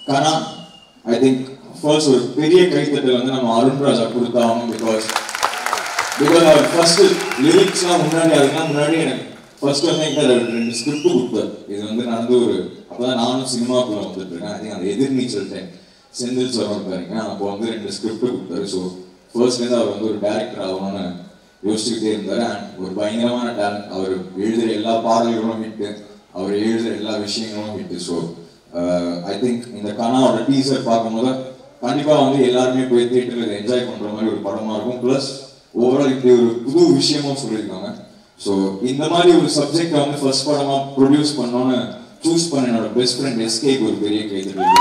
கனா I think first ஒரு பெரிய கைத்தட்டல் வந்து நம்ம அருண் ராஜா கொடுத்தாகணும் பிகாஸ் பிகாஸ் அவர் ஃபர்ஸ்ட் லிரிக்ஸ்லாம் முன்னாடி அதுக்கெல்லாம் முன்னாடி எனக்கு ஃபர்ஸ்ட் வந்து என்கிட்ட ரெண்டு ஸ்கிரிப்ட் கொடுத்தார் இது வந்து நடந்து ஒரு அப்பதான் நானும் சினிமாக்குள்ள வந்துட்டு இருக்கேன் ஐ திங்க் அந்த எதிர்நீச்சல் டைம் செந்தில் சொல்றோம் பாருங்க அப்போ வந்து ரெண்டு ஸ்கிரிப்ட் கொடுத்தாரு ஸோ ஃபர்ஸ்ட்லேருந்து அவர் வந்து ஒரு டேரக்டர் ஆகணும்னு யோசிச்சுக்கிட்டே இருந்தார் அண்ட் ஒரு பயங்கரமான டேலண்ட் அவர் எழுதுகிற எல்லா பாடல்களும் ஹிட்டு அவர் எழுதுகிற எல்லா விஷயங்களும் ஹிட்டு ஸோ ஐ திங்க் இந்த கனாவோட டீசர் பார்க்கும்போது கண்டிப்பா வந்து எல்லாருமே போய் தியேட்டர்ல என்ஜாய் பண்ற மாதிரி ஒரு படமா இருக்கும் ப்ளஸ் ஓவரால் இப்படி ஒரு புது விஷயமும் சொல்லியிருக்காங்க ஸோ இந்த மாதிரி ஒரு சப்ஜெக்டை வந்து ஃபர்ஸ்ட் படமா ப்ரொடியூஸ் பண்ணோன்னு சூஸ் பண்ண என்னோட பெஸ்ட் ஃப்ரெண்ட் எஸ்கேக்கு ஒரு பெரிய கைத்தறி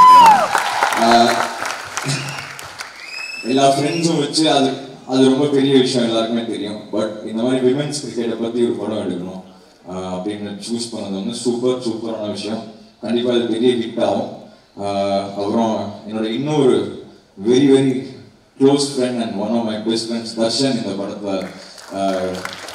எல்லா ஃப்ரெண்ட்ஸும் வச்சு அது அது ரொம்ப பெரிய விஷயம் எல்லாருக்குமே தெரியும் பட் இந்த மாதிரி விமென்ஸ் கிரிக்கெட்டை பத்தி ஒரு படம் எடுக்கணும் ஆஹ் அப்படின்னு சூஸ் பண்ணது வந்து சூப்பர் சூப்பரான விஷயம் கண்டிப்பா அது பெரிய ஹிட் ஆகும் ஆஹ் அப்புறம் என்னோட இன்னொரு very very close friend and one of my best friends Darshan இந்த படத்தை ஆஹ்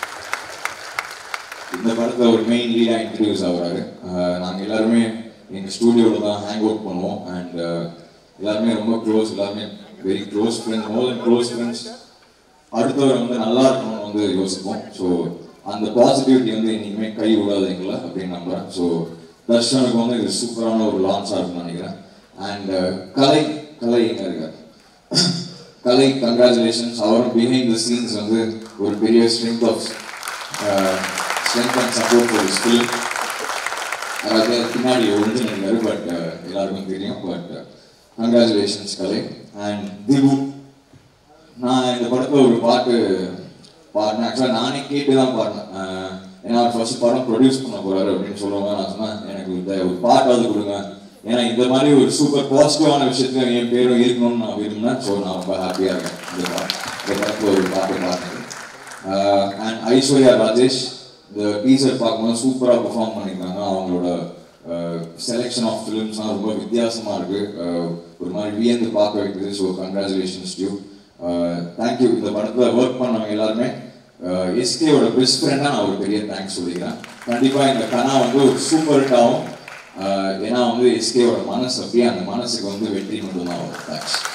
இந்த படத்துல ஒரு மெயின் லீடாக இன்ட்ரடியூஸ் ஆகுறாரு ஆஹ் நாங்க எல்லாருமே எங்க ஸ்டூடியோவில் தான் ஹேங் அவுட் பண்ணுவோம் அண்ட் எல்லாருமே ரொம்ப க்ளோஸ் எல்லாருமே very close friends more then close friends அடுத்தவர் வந்து நல்லா இருக்கணும்னு வந்து யோசிப்போம் ஸோ அந்த பாசிட்டிவிட்டி வந்து இன்னைக்குமே கை விடாது எங்களை அப்படின்னு நம்புறேன் ஸோ தர்ஷனுக்கு வந்து இது சூப்பரான ஒரு லான்ச் இருக்கும்னு நினைக்கிறேன் அண்ட் கலை கலை எங்க இருக்கார் கலை கங்க்ராச்சுலேஷன்ஸ் அவரும் பிஹைண்ட் த சீன்ஸ் வந்து ஒரு பெரிய strength of strength and support for skill அதாவது பின்னாடி ஒழிஞ்சுருக்காரு பட் எல்லாருக்கும் தெரியும் but congratulations Kalai and Divu நான் இந்த படத்துல ஒரு பாட்டு பாடினேன் ஆக்சுவலாக நானே கேட்டு தான் பாடினேன் அஹ் ஏன்னா அவர் ஃபர்ஸ்ட் படம் ப்ரொடியூஸ் பண்ண போறாரு அப்படின்னு சொல்லுவாங்க நான் சொன்னேன் எனக்கு இந்த ஒரு பாட்டாவது கொடுங்க ஏன்னா இந்த மாதிரி ஒரு சூப்பர் பாசிட்டிவான விஷயத்துல என் பேரும் இருக்கணும்னு நான் விரும்பினேன் ஸோ நான் ரொம்ப ஹாப்பியாக இருக்கேன் இந்த பாட்டு இந்த படத்தில் ஒரு பாட்டு பாடினது அண்ட் ஐஸ்வர்யா ராஜேஷ் இந்த டீசர் பார்க்கும்போது சூப்பராக பெர்ஃபார்ம் பண்ணியிருக்காங்க அவங்களோட செலெக்ஷன் ஆஃப் ஃபிலிம்ஸ்லாம் ரொம்ப வித்தியாசமாக இருக்கு அஹ் ஒரு மாதிரி வியந்து பார்க்க வைக்குது ஸோ கங்க்ராச்சுலேஷன்ஸ் டியூ தேங்க்யூ இந்த படத்தில் ஒர்க் பண்ணவங்க எல்லாருமே எஸ்கேவோட பெஸ்ட் ஃப்ரெண்டாக நான் ஒரு பெரிய தேங்க்ஸ் சொல்லிக்கிறேன் கண்டிப்பாக இந்த கனா வந்து ஒரு சூப்பர் ஹிட் ஆகும் அஹ் ஏன்னா வந்து எஸ்கேவோட மனசு அப்படியே அந்த மனசுக்கு வந்து வெற்றி மட்டும்தான் வரும் தேங்க்ஸ்